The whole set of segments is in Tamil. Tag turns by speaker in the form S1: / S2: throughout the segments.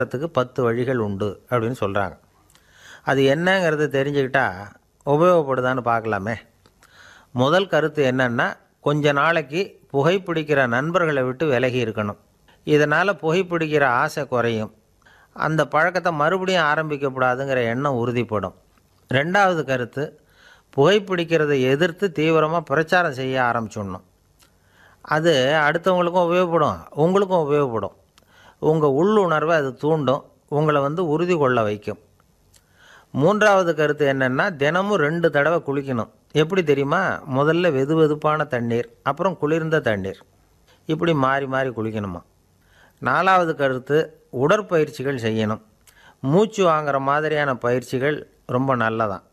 S1: த்துக்கு பத்து வழிகள் உண்டு அப்படின்னு சொல்கிறாங்க அது என்னங்கிறது தெரிஞ்சுக்கிட்டா உபயோகப்படுதான்னு பார்க்கலாமே முதல் கருத்து என்னன்னா கொஞ்ச நாளைக்கு புகைப்பிடிக்கிற நண்பர்களை விட்டு விலகி இருக்கணும் இதனால் புகைப்பிடிக்கிற ஆசை குறையும் அந்த பழக்கத்தை மறுபடியும் ஆரம்பிக்கக்கூடாதுங்கிற எண்ணம் உறுதிப்படும் ரெண்டாவது கருத்து புகைப்பிடிக்கிறதை எதிர்த்து தீவிரமாக பிரச்சாரம் செய்ய ஆரம்பிச்சிடணும் அது அடுத்தவங்களுக்கும் உபயோகப்படும் உங்களுக்கும் உபயோகப்படும் உங்கள் உள்ளுணர்வை அது தூண்டும் உங்களை வந்து உறுதி கொள்ள வைக்கும் மூன்றாவது கருத்து என்னென்னா தினமும் ரெண்டு தடவை குளிக்கணும் எப்படி தெரியுமா முதல்ல வெது வெதுப்பான தண்ணீர் அப்புறம் குளிர்ந்த தண்ணீர் இப்படி மாறி மாறி குளிக்கணுமா நாலாவது கருத்து உடற்பயிற்சிகள் செய்யணும் மூச்சு வாங்குற மாதிரியான பயிற்சிகள் ரொம்ப நல்லதான்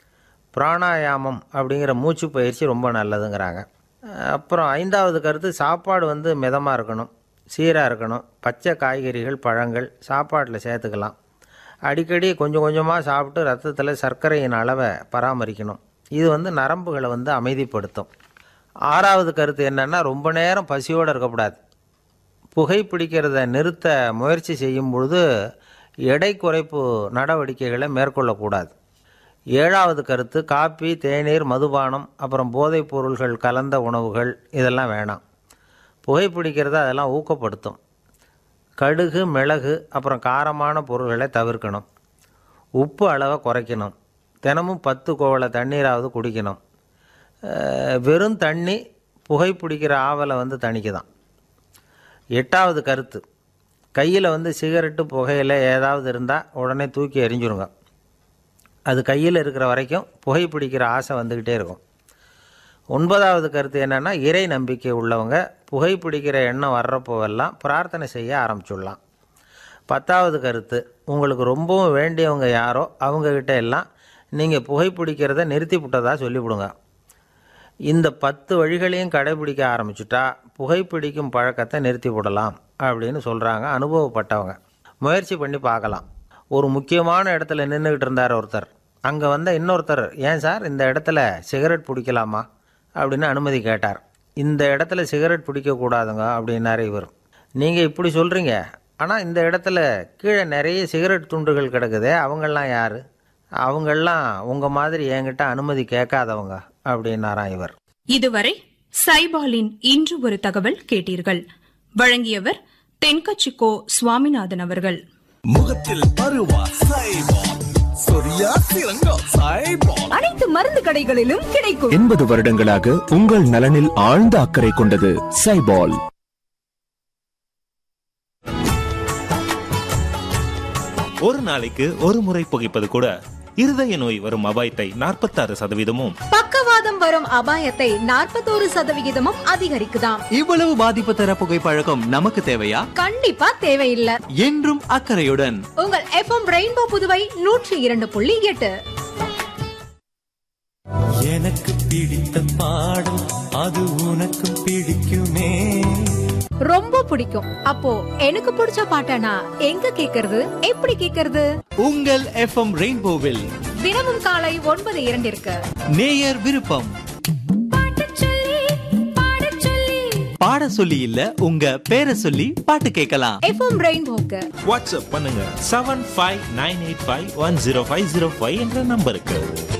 S1: பிராணாயாமம் அப்படிங்கிற மூச்சு பயிற்சி ரொம்ப நல்லதுங்கிறாங்க அப்புறம் ஐந்தாவது கருத்து சாப்பாடு வந்து மிதமாக இருக்கணும் சீராக இருக்கணும் பச்சை காய்கறிகள் பழங்கள் சாப்பாட்டில் சேர்த்துக்கலாம் அடிக்கடி கொஞ்சம் கொஞ்சமாக சாப்பிட்டு ரத்தத்தில் சர்க்கரையின் அளவை பராமரிக்கணும் இது வந்து நரம்புகளை வந்து அமைதிப்படுத்தும் ஆறாவது கருத்து என்னென்னா ரொம்ப நேரம் பசியோடு இருக்கக்கூடாது புகைப்பிடிக்கிறத நிறுத்த முயற்சி செய்யும் பொழுது எடை குறைப்பு நடவடிக்கைகளை மேற்கொள்ளக்கூடாது ஏழாவது கருத்து காப்பி தேநீர் மதுபானம் அப்புறம் போதைப் பொருள்கள் கலந்த உணவுகள் இதெல்லாம் வேணாம் புகைப்பிடிக்கிறத அதெல்லாம் ஊக்கப்படுத்தும் கடுகு மிளகு அப்புறம் காரமான பொருள்களை தவிர்க்கணும் உப்பு அளவை குறைக்கணும் தினமும் பத்து கோவலை தண்ணீராவது குடிக்கணும் அஹ் வெறும் தண்ணி புகைப்பிடிக்கிற ஆவலை வந்து தணிக்குதான் எட்டாவது கருத்து கையில் வந்து சிகரெட்டு புகையில ஏதாவது இருந்தால் உடனே தூக்கி எறிஞ்சிருங்க அது கையில் இருக்கிற வரைக்கும் புகைப்பிடிக்கிற ஆசை வந்துக்கிட்டே இருக்கும் ஒன்பதாவது கருத்து என்னென்னா இறை நம்பிக்கை உள்ளவங்க புகைப்பிடிக்கிற எண்ணம் வர்றப்போவெல்லாம் பிரார்த்தனை செய்ய ஆரம்பிச்சுடலாம் பத்தாவது கருத்து உங்களுக்கு ரொம்பவும் வேண்டியவங்க யாரோ அவங்கக்கிட்ட எல்லாம் நீங்கள் புகைப்பிடிக்கிறத நிறுத்தி விட்டதா சொல்லிவிடுங்க இந்த பத்து வழிகளையும் கடைபிடிக்க ஆரம்பிச்சுட்டா புகைப்பிடிக்கும் பழக்கத்தை நிறுத்தி விடலாம் அப்படின்னு சொல்கிறாங்க அனுபவப்பட்டவங்க முயற்சி பண்ணி பார்க்கலாம் ஒரு முக்கியமான இடத்துல நின்றுக்கிட்டு இருந்தார் ஒருத்தர் அங்கே வந்த இன்னொருத்தர் ஏன் சார் இந்த இடத்துல சிகரெட் பிடிக்கலாமா அப்படின்னு அனுமதி கேட்டார் இந்த இடத்துல சிகரெட் பிடிக்கக்கூடாதுங்க அப்படின்னாரு இவர் நீங்கள் இப்படி சொல்கிறீங்க ஆனால் இந்த இடத்துல கீழே நிறைய சிகரெட் துண்டுகள் கிடக்குதே அவங்கெல்லாம் யார் அவங்கெல்லாம் உங்கள் மாதிரி என்கிட்ட அனுமதி கேட்காதவங்க அப்படின்னாராம் இவர்
S2: இதுவரை சைபாலின் இன்று ஒரு தகவல் கேட்டீர்கள் வழங்கியவர் தென்கச்சிக்கோ சுவாமிநாதன் அவர்கள்
S3: முகத்தில் பருவா சைபால் சொரியா சிறங்கோ சைபால்
S4: அனைத்து மருந்து கடைகளிலும் கிடைக்கும்
S5: எண்பது வருடங்களாக உங்கள் நலனில் ஆழ்ந்த அக்கறை கொண்டது சைபால்
S6: ஒரு நாளைக்கு ஒரு முறை புகைப்பது கூட இருதய நோய் வரும் அபாயத்தை நாற்பத்தாறு சதவீதமும்
S4: பக்கவாதம் வரும் அபாயத்தை நாற்பத்தோரு சதவிகிதமும் அதிகரிக்குதாம்
S7: இவ்வளவு பாதிப்பு தர புகைப்பழக்கம் நமக்கு தேவையா
S4: கண்டிப்பா தேவையில்லை
S7: என்றும் அக்கறையுடன்
S4: உங்கள் எஃப்எம் ரெயின்போ புதுவை நூற்றி இரண்டு புள்ளி எட்டு
S3: எனக்கு பிடித்த பாடல் அது உனக்கும் பிடிக்குமே
S4: ரொம்ப பிடிக்கும் அப்போ எனக்கு பிடிச்ச பாட்டனா எங்க கேக்குறது எப்படி கேக்குறது
S7: உங்கள் எஃப்எம் ரெயின்போவில்
S4: தினமும் காலை ஒன்பது இரண்டிற்கு
S7: நேயர் விருப்பம் பாட சொல்லி இல்ல உங்க பேரை சொல்லி பாட்டு கேட்கலாம்
S4: எஃப்எம் ரெயின்போக்கு
S6: வாட்ஸ்அப் பண்ணுங்க seven five nine eight five one zero five zero five என்ற நம்பருக்கு